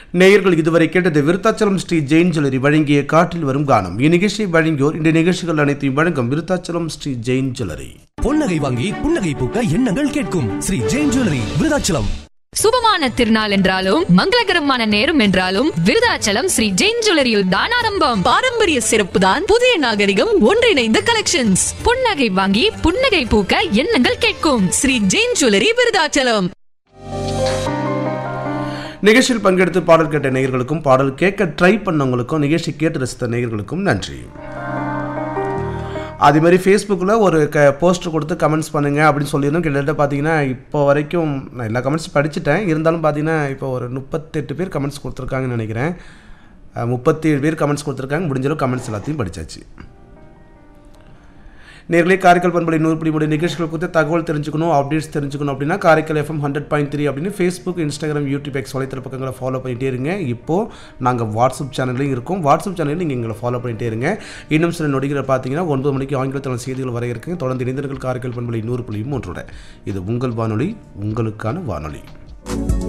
நேயர்கள் இதுவரை கேட்டது விருத்தாச்சலம் ஸ்ரீ ஜெயின் ஜுவல்லரி வழங்கிய காற்றில் வரும் கானம் இந்நிகழ்ச்சியை வழங்கியோர் இந்த நிகழ்ச்சிகள் அனைத்தையும் வழங்கும் விருத்தாச்சலம் ஸ்ரீ ஜெயின் ஜுவல்லரி பொன்னகை வாங்கி புன்னகை பூக்க எண்ணங்கள் கேட்கும் ஸ்ரீ ஜெயின் ஜுவல்லரி விருதாச்சலம் சுபமான திருநாள் என்றாலும் மங்களகரமான நேரம் என்றாலும் விருதாச்சலம் ஸ்ரீ ஜெயின் ஜுவல்லரியில் தான் ஆரம்பம் பாரம்பரிய சிறப்பு தான் புதிய நாகரிகம் ஒன்றிணைந்த கலெக்ஷன்ஸ் புன்னகை வாங்கி புன்னகை பூக்க எண்ணங்கள் கேட்கும் ஸ்ரீ ஜெயின் ஜுவல்லரி விருதாச்சலம் நிகழ்ச்சியில் பங்கெடுத்து பாடல் கேட்ட நேயர்களுக்கும் பாடல் கேட்க ட்ரை பண்ணவங்களுக்கும் நிகழ்ச்சி கேட்டு ரசித்த நேயர்களுக்கும் நன்றி அதே மாதிரி ஃபேஸ்புக்கில் ஒரு க போஸ்டர் கொடுத்து கமெண்ட்ஸ் பண்ணுங்கள் அப்படின்னு சொல்லியிருந்தோம் கிட்டத்தட்ட பார்த்தீங்கன்னா இப்போ வரைக்கும் நான் எல்லா கமெண்ட்ஸ் படிச்சுட்டேன் இருந்தாலும் பார்த்தீங்கன்னா இப்போ ஒரு முப்பத்தெட்டு பேர் கமெண்ட்ஸ் கொடுத்துருக்காங்கன்னு நினைக்கிறேன் முப்பத்தி ஏழு பேர் கமெண்ட்ஸ் கொடுத்துருக்காங்க முடிஞ்ச அளவு கமெண்ட்ஸ் எல்லாத்தையும் படிச்சாச்சு நேர்களே காரைக்கால் பண்பலை நூறு புள்ளி மூணு நிகழ்ச்சிகள் குறித்து தகவல் தெரிஞ்சுக்கணும் அப்டேட்ஸ் தெரிஞ்சுக்கணும் அப்படின்னா Karaikal FM hundred point three அப்படின்னு ஃபேஸ்புக் இன்ஸ்டாகிராம் யூடியூப் எக்ஸ் வலைத்தள பக்கங்களை ஃபாலோ பண்ணிட்டே இருங்க இப்போது நாங்கள் வாட்ஸ்அப் சேனல்லையும் இருக்கோம் வாட்ஸ்அப் சேனலில் நீங்கள் எங்களை ஃபாலோ பண்ணிட்டே இருங்க இன்னும் சில நொடிகளை பார்த்தீங்கன்னா ஒன்பது மணிக்கு ஆங்கிலத்தில் செய்திகள் வர இருக்கு தொடர்ந்து இணைந்தர்கள் காரைக்கால் பண்பலை நூறு புள்ளி மூன்றோட இது உங்கள் வானொலி உங்களுக்கான வானொலி